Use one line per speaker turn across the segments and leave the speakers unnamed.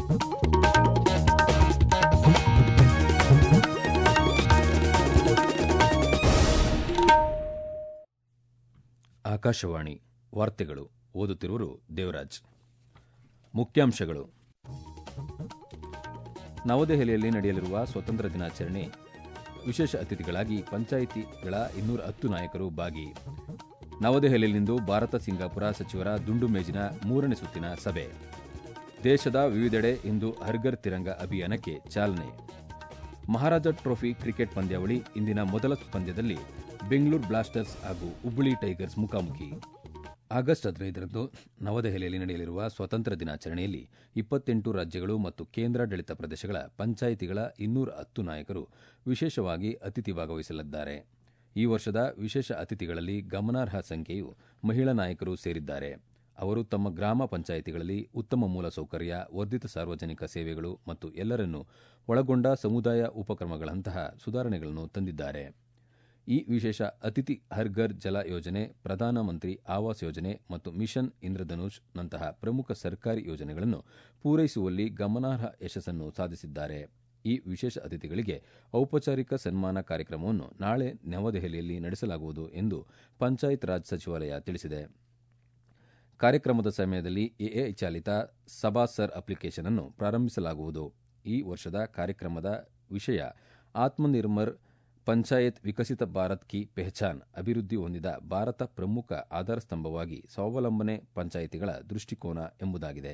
ಆಕಾಶವಾಣಿ ವಾರ್ತೆಗಳು ಓದುತ್ತಿರುವರು ದೇವರಾಜ್ ಮುಖ್ಯಾಂಶಗಳು ನವದೆಹಲಿಯಲ್ಲಿ ನಡೆಯಲಿರುವ ಸ್ವಾತಂತ್ರ್ಯ ದಿನಾಚರಣೆ ವಿಶೇಷ ಅತಿಥಿಗಳಾಗಿ ಪಂಚಾಯಿತಿಗಳ ಇನ್ನೂರ ಹತ್ತು ನಾಯಕರು ಭಾಗಿ ನವದೆಹಲಿಯಲ್ಲಿಂದು ಭಾರತ ಸಿಂಗಾಪುರ ಸಚಿವರ ದುಂಡು ಮೇಜಿನ ಮೂರನೇ ಸುತ್ತಿನ ಸಭೆ ದೇಶದ ವಿವಿಧೆಡೆ ಇಂದು ಹರ್ಗರ್ ತಿರಂಗ ಅಭಿಯಾನಕ್ಕೆ ಚಾಲನೆ ಮಹಾರಾಜ ಟ್ರೋಫಿ ಕ್ರಿಕೆಟ್ ಪಂದ್ಯಾವಳಿ ಇಂದಿನ ಮೊದಲ ಪಂದ್ಯದಲ್ಲಿ ಬೆಂಗಳೂರು ಬ್ಲಾಸ್ಟರ್ಸ್ ಹಾಗೂ ಹುಬ್ಬಳ್ಳಿ ಟೈಗರ್ಸ್ ಮುಖಾಮುಖಿ ಆಗಸ್ಟ್ ಹದಿನೈದರಂದು ನವದೆಹಲಿಯಲ್ಲಿ ನಡೆಯಲಿರುವ ಸ್ವಾತಂತ್ರ್ಯ ದಿನಾಚರಣೆಯಲ್ಲಿ ಇಪ್ಪತ್ತೆಂಟು ರಾಜ್ಯಗಳು ಮತ್ತು ಕೇಂದ್ರಾಡಳಿತ ಪ್ರದೇಶಗಳ ಪಂಚಾಯಿತಿಗಳ ಇನ್ನೂರ ಹತ್ತು ನಾಯಕರು ವಿಶೇಷವಾಗಿ ಅತಿಥಿ ಭಾಗವಹಿಸಲಿದ್ದಾರೆ ಈ ವರ್ಷದ ವಿಶೇಷ ಅತಿಥಿಗಳಲ್ಲಿ ಗಮನಾರ್ಹ ಸಂಖ್ಯೆಯು ಮಹಿಳಾ ನಾಯಕರು ಸೇರಿದ್ದಾರೆ ಅವರು ತಮ್ಮ ಗ್ರಾಮ ಪಂಚಾಯಿತಿಗಳಲ್ಲಿ ಉತ್ತಮ ಮೂಲಸೌಕರ್ಯ ವರ್ಧಿತ ಸಾರ್ವಜನಿಕ ಸೇವೆಗಳು ಮತ್ತು ಎಲ್ಲರನ್ನೂ ಒಳಗೊಂಡ ಸಮುದಾಯ ಉಪಕ್ರಮಗಳಂತಹ ಸುಧಾರಣೆಗಳನ್ನು ತಂದಿದ್ದಾರೆ ಈ ವಿಶೇಷ ಅತಿಥಿ ಹರ್ಘರ್ ಜಲ ಯೋಜನೆ ಪ್ರಧಾನಮಂತ್ರಿ ಆವಾಸ್ ಯೋಜನೆ ಮತ್ತು ಮಿಷನ್ ಇಂದ್ರಧನುಷ್ ನಂತಹ ಪ್ರಮುಖ ಸರ್ಕಾರಿ ಯೋಜನೆಗಳನ್ನು ಪೂರೈಸುವಲ್ಲಿ ಗಮನಾರ್ಹ ಯಶಸ್ಸನ್ನು ಸಾಧಿಸಿದ್ದಾರೆ ಈ ವಿಶೇಷ ಅತಿಥಿಗಳಿಗೆ ಔಪಚಾರಿಕ ಸನ್ಮಾನ ಕಾರ್ಯಕ್ರಮವನ್ನು ನಾಳೆ ನವದೆಹಲಿಯಲ್ಲಿ ನಡೆಸಲಾಗುವುದು ಎಂದು ಪಂಚಾಯತ್ ರಾಜ್ ಸಚಿವಾಲಯ ತಿಳಿಸಿದೆ ಕಾರ್ಯಕ್ರಮದ ಸಮಯದಲ್ಲಿ ಎಐ ಚಾಲಿತ ಸಬಾಸರ್ ಅಪ್ಲಿಕೇಶನ್ ಅನ್ನು ಪ್ರಾರಂಭಿಸಲಾಗುವುದು ಈ ವರ್ಷದ ಕಾರ್ಯಕ್ರಮದ ವಿಷಯ ಆತ್ಮನಿರ್ಭರ್ ಪಂಚಾಯತ್ ವಿಕಸಿತ ಭಾರತ್ ಕಿ ಪೆಹಚಾನ್ ಅಭಿವೃದ್ಧಿ ಹೊಂದಿದ ಭಾರತ ಪ್ರಮುಖ ಆಧಾರ ಸ್ತಂಭವಾಗಿ ಸ್ವಾವಲಂಬನೆ ಪಂಚಾಯಿತಿಗಳ ದೃಷ್ಟಿಕೋನ ಎಂಬುದಾಗಿದೆ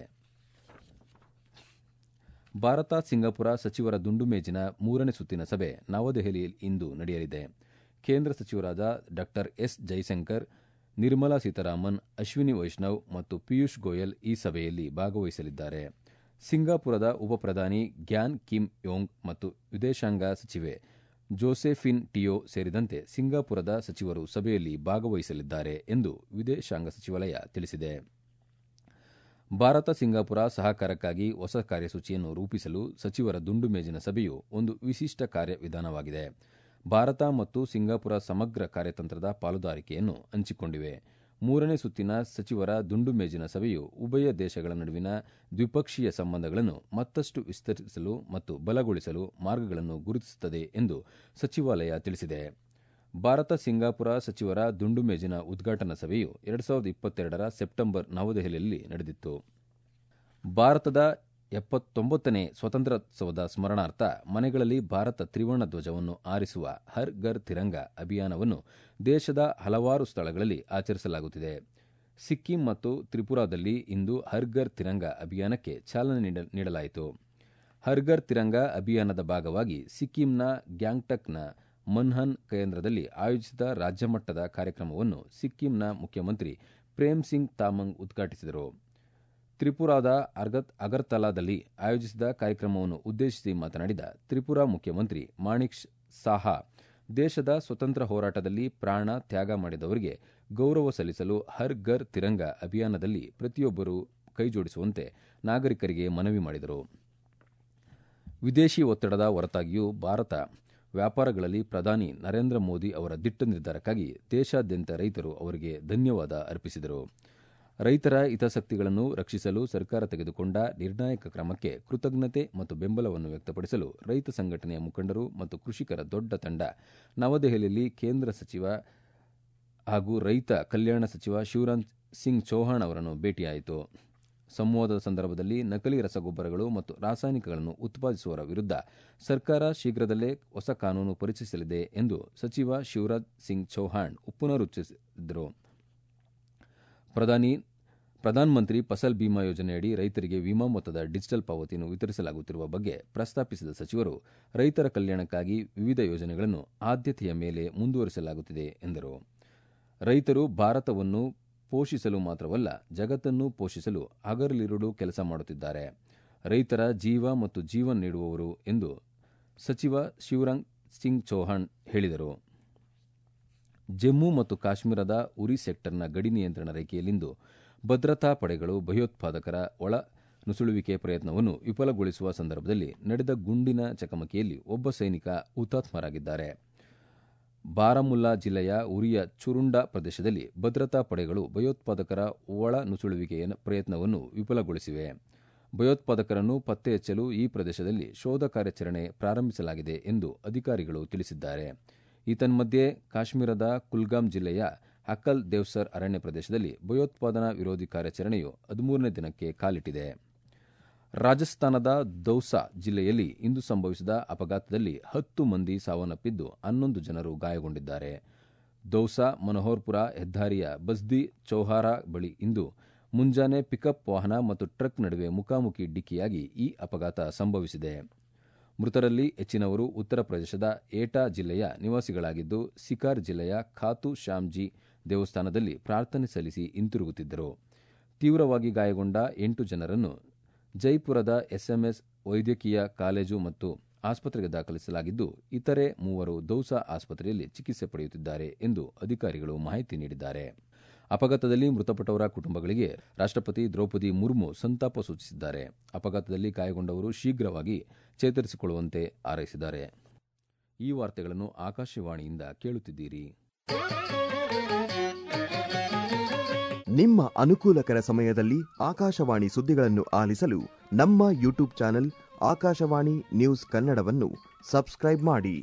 ಭಾರತ ಸಿಂಗಾಪುರ ಸಚಿವರ ದುಂಡು ಮೇಜಿನ ಮೂರನೇ ಸುತ್ತಿನ ಸಭೆ ನವದೆಹಲಿಯಲ್ಲಿ ಇಂದು ನಡೆಯಲಿದೆ ಕೇಂದ್ರ ಸಚಿವರಾದ ಡಾ ಎಸ್ ಜೈಶಂಕರ್ ನಿರ್ಮಲಾ ಸೀತಾರಾಮನ್ ಅಶ್ವಿನಿ ವೈಷ್ಣವ್ ಮತ್ತು ಪಿಯೂಷ್ ಗೋಯಲ್ ಈ ಸಭೆಯಲ್ಲಿ ಭಾಗವಹಿಸಲಿದ್ದಾರೆ ಸಿಂಗಾಪುರದ ಉಪಪ್ರಧಾನಿ ಗ್ಯಾನ್ ಕಿಮ್ ಯೋಂಗ್ ಮತ್ತು ವಿದೇಶಾಂಗ ಸಚಿವೆ ಜೋಸೆಫಿನ್ ಟಿಯೋ ಸೇರಿದಂತೆ ಸಿಂಗಾಪುರದ ಸಚಿವರು ಸಭೆಯಲ್ಲಿ ಭಾಗವಹಿಸಲಿದ್ದಾರೆ ಎಂದು ವಿದೇಶಾಂಗ ಸಚಿವಾಲಯ ತಿಳಿಸಿದೆ ಭಾರತ ಸಿಂಗಾಪುರ ಸಹಕಾರಕ್ಕಾಗಿ ಹೊಸ ಕಾರ್ಯಸೂಚಿಯನ್ನು ರೂಪಿಸಲು ಸಚಿವರ ದುಂಡು ಮೇಜಿನ ಸಭೆಯು ಒಂದು ವಿಶಿಷ್ಟ ಕಾರ್ಯವಿಧಾನವಾಗಿದೆ ಭಾರತ ಮತ್ತು ಸಿಂಗಾಪುರ ಸಮಗ್ರ ಕಾರ್ಯತಂತ್ರದ ಪಾಲುದಾರಿಕೆಯನ್ನು ಹಂಚಿಕೊಂಡಿವೆ ಮೂರನೇ ಸುತ್ತಿನ ಸಚಿವರ ದುಂಡು ಮೇಜಿನ ಸಭೆಯು ಉಭಯ ದೇಶಗಳ ನಡುವಿನ ದ್ವಿಪಕ್ಷೀಯ ಸಂಬಂಧಗಳನ್ನು ಮತ್ತಷ್ಟು ವಿಸ್ತರಿಸಲು ಮತ್ತು ಬಲಗೊಳಿಸಲು ಮಾರ್ಗಗಳನ್ನು ಗುರುತಿಸುತ್ತದೆ ಎಂದು ಸಚಿವಾಲಯ ತಿಳಿಸಿದೆ ಭಾರತ ಸಿಂಗಾಪುರ ಸಚಿವರ ದುಂಡು ಮೇಜಿನ ಉದ್ಘಾಟನಾ ಸಭೆಯು ಎರಡು ಸಾವಿರದ ಇಪ್ಪತ್ತೆರಡರ ಸೆಪ್ಟೆಂಬರ್ ನವದೆಹಲಿಯಲ್ಲಿ ನಡೆದಿತ್ತು ಭಾರತದ ಎಪ್ಪತ್ತೊಂಬತ್ತನೇ ಸ್ವಾತಂತ್ರ್ಯೋತ್ಸವದ ಸ್ಮರಣಾರ್ಥ ಮನೆಗಳಲ್ಲಿ ಭಾರತ ತ್ರಿವರ್ಣ ಧ್ವಜವನ್ನು ಆರಿಸುವ ಹರ್ ಘರ್ ತಿರಂಗ ಅಭಿಯಾನವನ್ನು ದೇಶದ ಹಲವಾರು ಸ್ಥಳಗಳಲ್ಲಿ ಆಚರಿಸಲಾಗುತ್ತಿದೆ ಸಿಕ್ಕಿಂ ಮತ್ತು ತ್ರಿಪುರಾದಲ್ಲಿ ಇಂದು ಹರ್ ಘರ್ ತಿರಂಗ ಅಭಿಯಾನಕ್ಕೆ ಚಾಲನೆ ನೀಡಲಾಯಿತು ಹರ್ ಘರ್ ತಿರಂಗ ಅಭಿಯಾನದ ಭಾಗವಾಗಿ ಸಿಕ್ಕಿಂನ ಗ್ಯಾಂಗ್ಟಕ್ನ ಮನ್ಹನ್ ಕೇಂದ್ರದಲ್ಲಿ ಆಯೋಜಿಸಿದ ರಾಜ್ಯಮಟ್ಟದ ಕಾರ್ಯಕ್ರಮವನ್ನು ಸಿಕ್ಕಿಂನ ಮುಖ್ಯಮಂತ್ರಿ ಪ್ರೇಮ್ ಸಿಂಗ್ ತಾಮಂಗ್ ಉದ್ಘಾಟಿಸಿದರು ತ್ರಿಪುರಾದ ಅಗರ್ತಲಾದಲ್ಲಿ ಆಯೋಜಿಸಿದ ಕಾರ್ಯಕ್ರಮವನ್ನು ಉದ್ದೇಶಿಸಿ ಮಾತನಾಡಿದ ತ್ರಿಪುರಾ ಮುಖ್ಯಮಂತ್ರಿ ಮಾಣಿಕ್ ಸಾಹಾ ದೇಶದ ಸ್ವತಂತ್ರ ಹೋರಾಟದಲ್ಲಿ ಪ್ರಾಣ ತ್ಯಾಗ ಮಾಡಿದವರಿಗೆ ಗೌರವ ಸಲ್ಲಿಸಲು ಹರ್ ಘರ್ ತಿರಂಗ ಅಭಿಯಾನದಲ್ಲಿ ಪ್ರತಿಯೊಬ್ಬರೂ ಕೈಜೋಡಿಸುವಂತೆ ನಾಗರಿಕರಿಗೆ ಮನವಿ ಮಾಡಿದರು ವಿದೇಶಿ ಒತ್ತಡದ ಹೊರತಾಗಿಯೂ ಭಾರತ ವ್ಯಾಪಾರಗಳಲ್ಲಿ ಪ್ರಧಾನಿ ನರೇಂದ್ರ ಮೋದಿ ಅವರ ದಿಟ್ಟ ನಿರ್ಧಾರಕ್ಕಾಗಿ ದೇಶಾದ್ಯಂತ ರೈತರು ಅವರಿಗೆ ಧನ್ಯವಾದ ಅರ್ಪಿಸಿದರು ರೈತರ ಹಿತಾಸಕ್ತಿಗಳನ್ನು ರಕ್ಷಿಸಲು ಸರ್ಕಾರ ತೆಗೆದುಕೊಂಡ ನಿರ್ಣಾಯಕ ಕ್ರಮಕ್ಕೆ ಕೃತಜ್ಞತೆ ಮತ್ತು ಬೆಂಬಲವನ್ನು ವ್ಯಕ್ತಪಡಿಸಲು ರೈತ ಸಂಘಟನೆಯ ಮುಖಂಡರು ಮತ್ತು ಕೃಷಿಕರ ದೊಡ್ಡ ತಂಡ ನವದೆಹಲಿಯಲ್ಲಿ ಕೇಂದ್ರ ಸಚಿವ ಹಾಗೂ ರೈತ ಕಲ್ಯಾಣ ಸಚಿವ ಶಿವರಾಜ್ ಸಿಂಗ್ ಚೌಹಾಣ್ ಅವರನ್ನು ಭೇಟಿಯಾಯಿತು ಸಂವಾದದ ಸಂದರ್ಭದಲ್ಲಿ ನಕಲಿ ರಸಗೊಬ್ಬರಗಳು ಮತ್ತು ರಾಸಾಯನಿಕಗಳನ್ನು ಉತ್ಪಾದಿಸುವವರ ವಿರುದ್ಧ ಸರ್ಕಾರ ಶೀಘ್ರದಲ್ಲೇ ಹೊಸ ಕಾನೂನು ಪರಿಚಯಿಸಲಿದೆ ಎಂದು ಸಚಿವ ಶಿವರಾಜ್ ಸಿಂಗ್ ಚೌಹಾಣ್ ಪುನರುಚ್ಚರಿಸಿದರು ಪ್ರಧಾನಿ ಪ್ರಧಾನಮಂತ್ರಿ ಫಸಲ್ ಬಿಮಾ ಯೋಜನೆಯಡಿ ರೈತರಿಗೆ ವಿಮಾ ಮೊತ್ತದ ಡಿಜಿಟಲ್ ಪಾವತಿಯನ್ನು ವಿತರಿಸಲಾಗುತ್ತಿರುವ ಬಗ್ಗೆ ಪ್ರಸ್ತಾಪಿಸಿದ ಸಚಿವರು ರೈತರ ಕಲ್ಯಾಣಕ್ಕಾಗಿ ವಿವಿಧ ಯೋಜನೆಗಳನ್ನು ಆದ್ಯತೆಯ ಮೇಲೆ ಮುಂದುವರಿಸಲಾಗುತ್ತಿದೆ ಎಂದರು ರೈತರು ಭಾರತವನ್ನು ಪೋಷಿಸಲು ಮಾತ್ರವಲ್ಲ ಜಗತ್ತನ್ನು ಪೋಷಿಸಲು ಹಗಲಿರುಳು ಕೆಲಸ ಮಾಡುತ್ತಿದ್ದಾರೆ ರೈತರ ಜೀವ ಮತ್ತು ಜೀವನ ನೀಡುವವರು ಎಂದು ಸಚಿವ ಶಿವರಾಜ್ ಸಿಂಗ್ ಚೌಹಾಣ್ ಹೇಳಿದರು ಜಮ್ಮು ಮತ್ತು ಕಾಶ್ಮೀರದ ಉರಿ ಸೆಕ್ಟರ್ನ ಗಡಿ ನಿಯಂತ್ರಣ ರೇಖೆಯಲ್ಲಿಂದು ಭದ್ರತಾ ಪಡೆಗಳು ಭಯೋತ್ಪಾದಕರ ಒಳ ನುಸುಳುವಿಕೆ ಪ್ರಯತ್ನವನ್ನು ವಿಫಲಗೊಳಿಸುವ ಸಂದರ್ಭದಲ್ಲಿ ನಡೆದ ಗುಂಡಿನ ಚಕಮಕಿಯಲ್ಲಿ ಒಬ್ಬ ಸೈನಿಕ ಹುತಾತ್ಮರಾಗಿದ್ದಾರೆ ಬಾರಾಮುಲ್ಲಾ ಜಿಲ್ಲೆಯ ಉರಿಯ ಚುರುಂಡ ಪ್ರದೇಶದಲ್ಲಿ ಭದ್ರತಾ ಪಡೆಗಳು ಭಯೋತ್ಪಾದಕರ ಒಳ ನುಸುಳುವಿಕೆಯ ಪ್ರಯತ್ನವನ್ನು ವಿಫಲಗೊಳಿಸಿವೆ ಭಯೋತ್ಪಾದಕರನ್ನು ಪತ್ತೆ ಹಚ್ಚಲು ಈ ಪ್ರದೇಶದಲ್ಲಿ ಶೋಧ ಕಾರ್ಯಾಚರಣೆ ಪ್ರಾರಂಭಿಸಲಾಗಿದೆ ಎಂದು ಅಧಿಕಾರಿಗಳು ತಿಳಿಸಿದ್ದಾರೆ ಈತನ್ಮಧ್ಯೆ ಕಾಶ್ಮೀರದ ಕುಲ್ಗಾಮ್ ಜಿಲ್ಲೆಯ ಅಕಲ್ ದೇವ್ಸರ್ ಅರಣ್ಯ ಪ್ರದೇಶದಲ್ಲಿ ಭಯೋತ್ಪಾದನಾ ವಿರೋಧಿ ಕಾರ್ಯಾಚರಣೆಯು ಹದಿಮೂರನೇ ದಿನಕ್ಕೆ ಕಾಲಿಟ್ಟಿದೆ ರಾಜಸ್ಥಾನದ ದೌಸಾ ಜಿಲ್ಲೆಯಲ್ಲಿ ಇಂದು ಸಂಭವಿಸಿದ ಅಪಘಾತದಲ್ಲಿ ಹತ್ತು ಮಂದಿ ಸಾವನ್ನಪ್ಪಿದ್ದು ಹನ್ನೊಂದು ಜನರು ಗಾಯಗೊಂಡಿದ್ದಾರೆ ದೌಸಾ ಮನೋಹರ್ಪುರ ಹೆದ್ದಾರಿಯ ಬಸ್ದಿ ಚೌಹಾರ ಬಳಿ ಇಂದು ಮುಂಜಾನೆ ಪಿಕಪ್ ವಾಹನ ಮತ್ತು ಟ್ರಕ್ ನಡುವೆ ಮುಖಾಮುಖಿ ಡಿಕ್ಕಿಯಾಗಿ ಈ ಅಪಘಾತ ಸಂಭವಿಸಿದೆ ಮೃತರಲ್ಲಿ ಹೆಚ್ಚಿನವರು ಉತ್ತರ ಪ್ರದೇಶದ ಏಟಾ ಜಿಲ್ಲೆಯ ನಿವಾಸಿಗಳಾಗಿದ್ದು ಸಿಕಾರ್ ಜಿಲ್ಲೆಯ ಖಾತು ಶ್ಯಾಮ್ಜಿ ದೇವಸ್ಥಾನದಲ್ಲಿ ಪ್ರಾರ್ಥನೆ ಸಲ್ಲಿಸಿ ಹಿಂತಿರುಗುತ್ತಿದ್ದರು ತೀವ್ರವಾಗಿ ಗಾಯಗೊಂಡ ಎಂಟು ಜನರನ್ನು ಜೈಪುರದ ಎಸ್ಎಂಎಸ್ ವೈದ್ಯಕೀಯ ಕಾಲೇಜು ಮತ್ತು ಆಸ್ಪತ್ರೆಗೆ ದಾಖಲಿಸಲಾಗಿದ್ದು ಇತರೆ ಮೂವರು ದೌಸಾ ಆಸ್ಪತ್ರೆಯಲ್ಲಿ ಚಿಕಿತ್ಸೆ ಪಡೆಯುತ್ತಿದ್ದಾರೆ ಎಂದು ಅಧಿಕಾರಿಗಳು ಮಾಹಿತಿ ನೀಡಿದ್ದಾರೆ ಅಪಘಾತದಲ್ಲಿ ಮೃತಪಟ್ಟವರ ಕುಟುಂಬಗಳಿಗೆ ರಾಷ್ಟ್ರಪತಿ ದ್ರೌಪದಿ ಮುರ್ಮು ಸಂತಾಪ ಸೂಚಿಸಿದ್ದಾರೆ ಅಪಘಾತದಲ್ಲಿ ಗಾಯಗೊಂಡವರು ಶೀಘ್ರವಾಗಿ ಚೇತರಿಸಿಕೊಳ್ಳುವಂತೆ ಹಾರೈಸಿದ್ದಾರೆ ಈ ವಾರ್ತೆಗಳನ್ನು ಆಕಾಶವಾಣಿಯಿಂದ ಕೇಳುತ್ತಿದ್ದೀರಿ
ನಿಮ್ಮ ಅನುಕೂಲಕರ ಸಮಯದಲ್ಲಿ ಆಕಾಶವಾಣಿ ಸುದ್ದಿಗಳನ್ನು ಆಲಿಸಲು ನಮ್ಮ ಯೂಟ್ಯೂಬ್ ಚಾನೆಲ್ ಆಕಾಶವಾಣಿ ನ್ಯೂಸ್ ಕನ್ನಡವನ್ನು ಸಬ್ಸ್ಕ್ರೈಬ್ ಮಾಡಿ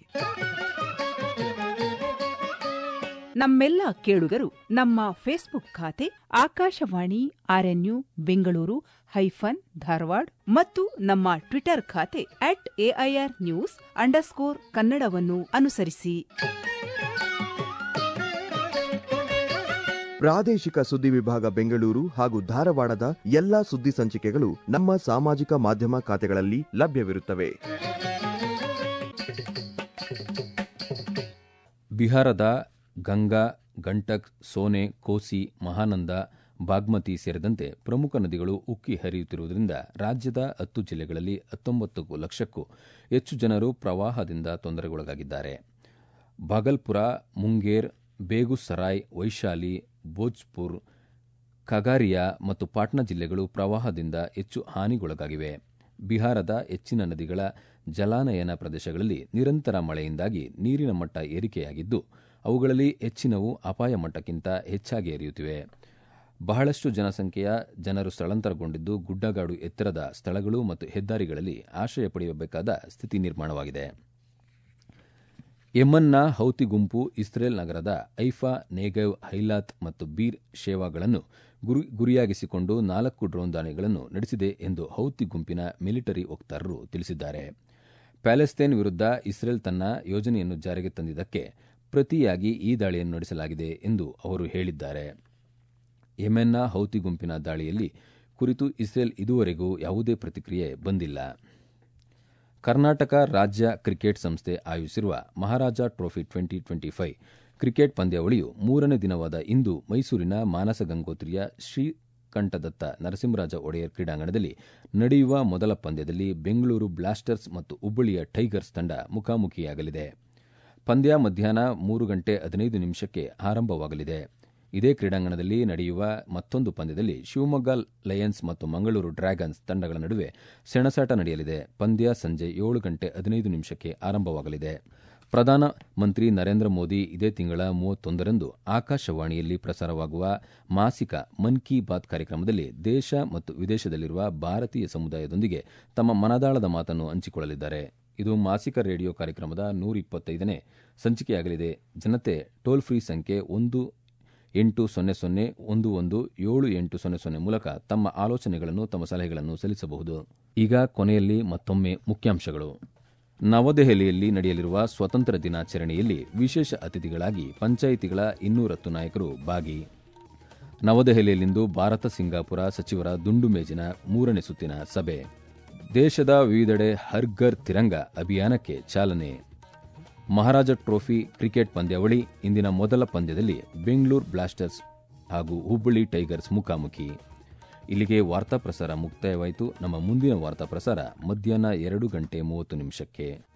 ನಮ್ಮೆಲ್ಲ ಕೇಳುಗರು ನಮ್ಮ ಫೇಸ್ಬುಕ್ ಖಾತೆ ಆಕಾಶವಾಣಿ ಆರ್ಎನ್ಯು ಬೆಂಗಳೂರು ಹೈಫನ್ ಧಾರವಾಡ ಮತ್ತು ನಮ್ಮ ಟ್ವಿಟರ್ ಖಾತೆ ಅಟ್ ಎಐಆರ್ ನ್ಯೂಸ್ ಅಂಡರ್ಸ್ಕೋರ್ ಕನ್ನಡವನ್ನು ಅನುಸರಿಸಿ
ಪ್ರಾದೇಶಿಕ ಸುದ್ದಿ ವಿಭಾಗ ಬೆಂಗಳೂರು ಹಾಗೂ ಧಾರವಾಡದ ಎಲ್ಲಾ ಸುದ್ದಿ ಸಂಚಿಕೆಗಳು ನಮ್ಮ ಸಾಮಾಜಿಕ ಮಾಧ್ಯಮ ಖಾತೆಗಳಲ್ಲಿ ಲಭ್ಯವಿರುತ್ತವೆ
ಬಿಹಾರದ ಗಂಗಾ ಗಂಟಕ್ ಸೋನೆ ಕೋಸಿ ಮಹಾನಂದ ಬಾಗ್ಮತಿ ಸೇರಿದಂತೆ ಪ್ರಮುಖ ನದಿಗಳು ಉಕ್ಕಿ ಹರಿಯುತ್ತಿರುವುದರಿಂದ ರಾಜ್ಯದ ಹತ್ತು ಜಿಲ್ಲೆಗಳಲ್ಲಿ ಹತ್ತೊಂಬತ್ತು ಲಕ್ಷಕ್ಕೂ ಹೆಚ್ಚು ಜನರು ಪ್ರವಾಹದಿಂದ ತೊಂದರೆಗೊಳಗಾಗಿದ್ದಾರೆ ಭಾಗಲ್ಪುರ ಮುಂಗೇರ್ ಬೇಗುಸರಾಯ್ ವೈಶಾಲಿ ಭೋಜ್ಪುರ್ ಖಗಾರಿಯಾ ಮತ್ತು ಪಾಟ್ನಾ ಜಿಲ್ಲೆಗಳು ಪ್ರವಾಹದಿಂದ ಹೆಚ್ಚು ಹಾನಿಗೊಳಗಾಗಿವೆ ಬಿಹಾರದ ಹೆಚ್ಚಿನ ನದಿಗಳ ಜಲಾನಯನ ಪ್ರದೇಶಗಳಲ್ಲಿ ನಿರಂತರ ಮಳೆಯಿಂದಾಗಿ ನೀರಿನ ಮಟ್ಟ ಏರಿಕೆಯಾಗಿದ್ದು ಅವುಗಳಲ್ಲಿ ಹೆಚ್ಚಿನವು ಅಪಾಯ ಮಟ್ಟಕ್ಕಿಂತ ಹೆಚ್ಚಾಗಿ ಹರಿಯುತ್ತಿವೆ ಬಹಳಷ್ಟು ಜನಸಂಖ್ಯೆಯ ಜನರು ಸ್ಥಳಾಂತರಗೊಂಡಿದ್ದು ಗುಡ್ಡಗಾಡು ಎತ್ತರದ ಸ್ಥಳಗಳು ಮತ್ತು ಹೆದ್ದಾರಿಗಳಲ್ಲಿ ಆಶ್ರಯ ಪಡೆಯಬೇಕಾದ ಸ್ಥಿತಿ ನಿರ್ಮಾಣವಾಗಿದೆ ಯೆಮನ್ನ ಹೌತಿ ಗುಂಪು ಇಸ್ರೇಲ್ ನಗರದ ಐಫಾ ನೇಗವ್ ಹೈಲಾತ್ ಮತ್ತು ಬೀರ್ ಶೇವಾಗಳನ್ನು ಗುರಿ ಗುರಿಯಾಗಿಸಿಕೊಂಡು ನಾಲ್ಕು ಡ್ರೋನ್ ದಾಳಿಗಳನ್ನು ನಡೆಸಿದೆ ಎಂದು ಹೌತಿ ಗುಂಪಿನ ಮಿಲಿಟರಿ ವಕ್ತಾರರು ತಿಳಿಸಿದ್ದಾರೆ ಪ್ಯಾಲೆಸ್ತೇನ್ ವಿರುದ್ಧ ಇಸ್ರೇಲ್ ತನ್ನ ಯೋಜನೆಯನ್ನು ಜಾರಿಗೆ ತಂದಿದ್ದಕ್ಕೆ ಪ್ರತಿಯಾಗಿ ಈ ದಾಳಿಯನ್ನು ನಡೆಸಲಾಗಿದೆ ಎಂದು ಅವರು ಹೇಳಿದ್ದಾರೆ ಯೆಮೆನ್ನ ಹೌತಿ ಗುಂಪಿನ ದಾಳಿಯಲ್ಲಿ ಕುರಿತು ಇಸ್ರೇಲ್ ಇದುವರೆಗೂ ಯಾವುದೇ ಪ್ರತಿಕ್ರಿಯೆ ಬಂದಿಲ್ಲ ಕರ್ನಾಟಕ ರಾಜ್ಯ ಕ್ರಿಕೆಟ್ ಸಂಸ್ಥೆ ಆಯೋಜಿಸಿರುವ Maharaja trophy twenty twenty five cricket ಪಂದ್ಯಾವಳಿಯು ಮೂರನೇ ದಿನವಾದ ಇಂದು ಮೈಸೂರಿನ ಮಾನಸ ಗಂಗೋತ್ರಿಯ ಶ್ರೀಕಂಠದತ್ತ ನರಸಿಂಹರಾಜ ಒಡೆಯರ್ ಕ್ರೀಡಾಂಗಣದಲ್ಲಿ ನಡೆಯುವ ಮೊದಲ ಪಂದ್ಯದಲ್ಲಿ ಬೆಂಗಳೂರು ಬ್ಲಾಸ್ಟರ್ಸ್ ಮತ್ತು ಹುಬ್ಬಳ್ಳಿಯ ಟೈಗರ್ಸ್ ತಂಡ ಮುಖಾಮುಖಿಯಾಗಲಿದೆ ಪಂದ್ಯ ಮಧ್ಯಾಹ್ನ ಮೂರು ಗಂಟೆ ಹದಿನೈದು ನಿಮಿಷಕ್ಕೆ ಆರಂಭವಾಗಲಿದೆ ಇದೇ ಕ್ರೀಡಾಂಗಣದಲ್ಲಿ ನಡೆಯುವ ಮತ್ತೊಂದು ಪಂದ್ಯದಲ್ಲಿ ಶಿವಮೊಗ್ಗ ಲಯನ್ಸ್ ಮತ್ತು ಮಂಗಳೂರು ಡ್ರ್ಯಾಗನ್ಸ್ ತಂಡಗಳ ನಡುವೆ ಸೆಣಸಾಟ ನಡೆಯಲಿದೆ ಪಂದ್ಯ ಸಂಜೆ ಏಳು ಗಂಟೆ ಹದಿನೈದು ನಿಮಿಷಕ್ಕೆ ಆರಂಭವಾಗಲಿದೆ ಪ್ರಧಾನಮಂತ್ರಿ ನರೇಂದ್ರ ಮೋದಿ ಇದೇ ತಿಂಗಳ ಮೂವತ್ತೊಂದರಂದು ಆಕಾಶವಾಣಿಯಲ್ಲಿ ಪ್ರಸಾರವಾಗುವ ಮಾಸಿಕ ಮನ್ ಕಿ ಬಾತ್ ಕಾರ್ಯಕ್ರಮದಲ್ಲಿ ದೇಶ ಮತ್ತು ವಿದೇಶದಲ್ಲಿರುವ ಭಾರತೀಯ ಸಮುದಾಯದೊಂದಿಗೆ ತಮ್ಮ ಮನದಾಳದ ಮಾತನ್ನು ಹಂಚಿಕೊಳ್ಳಲಿದ್ದಾರೆ ಇದು ಮಾಸಿಕ ರೇಡಿಯೋ ಕಾರ್ಯಕ್ರಮದ ನೂರ ಇಪ್ಪತ್ತೈದನೇ ಸಂಚಿಕೆಯಾಗಲಿದೆ ಜನತೆ ಟೋಲ್ ಫ್ರೀ ಸಂಖ್ಯೆ ಒಂದು ಎಂಟು ಸೊನ್ನೆ ಸೊನ್ನೆ ಒಂದು ಒಂದು ಏಳು ಎಂಟು ಸೊನ್ನೆ ಸೊನ್ನೆ ಮೂಲಕ ತಮ್ಮ ಆಲೋಚನೆಗಳನ್ನು ತಮ್ಮ ಸಲಹೆಗಳನ್ನು ಸಲ್ಲಿಸಬಹುದು ಈಗ ಕೊನೆಯಲ್ಲಿ ಮತ್ತೊಮ್ಮೆ ಮುಖ್ಯಾಂಶಗಳು ನವದೆಹಲಿಯಲ್ಲಿ ನಡೆಯಲಿರುವ ಸ್ವತಂತ್ರ ದಿನಾಚರಣೆಯಲ್ಲಿ ವಿಶೇಷ ಅತಿಥಿಗಳಾಗಿ ಪಂಚಾಯಿತಿಗಳ ಇನ್ನೂರತ್ತು ನಾಯಕರು ಭಾಗಿ ನವದೆಹಲಿಯಲ್ಲಿಂದು ಭಾರತ ಸಿಂಗಾಪುರ ಸಚಿವರ ದುಂಡು ಮೇಜಿನ ಮೂರನೇ ಸುತ್ತಿನ ಸಭೆ ದೇಶದ ವಿವಿಧೆಡೆ ಹರ್ ಘರ್ ತಿರಂಗ ಅಭಿಯಾನಕ್ಕೆ ಚಾಲನೆ ಮಹಾರಾಜ ಟ್ರೋಫಿ ಕ್ರಿಕೆಟ್ ಪಂದ್ಯಾವಳಿ ಇಂದಿನ ಮೊದಲ ಪಂದ್ಯದಲ್ಲಿ ಬೆಂಗಳೂರು ಬ್ಲಾಸ್ಟರ್ಸ್ ಹಾಗೂ ಹುಬ್ಬಳ್ಳಿ ಟೈಗರ್ಸ್ ಮುಖಾಮುಖಿ ಇಲ್ಲಿಗೆ ವಾರ್ತಾ ಪ್ರಸಾರ ಮುಕ್ತಾಯವಾಯಿತು ನಮ್ಮ ಮುಂದಿನ ವಾರ್ತಾ ಪ್ರಸಾರ ಮಧ್ಯಾಹ್ನ ಎರಡು ಗಂಟೆ ಮೂವತ್ತು ನಿಮಿಷಕ್ಕೆ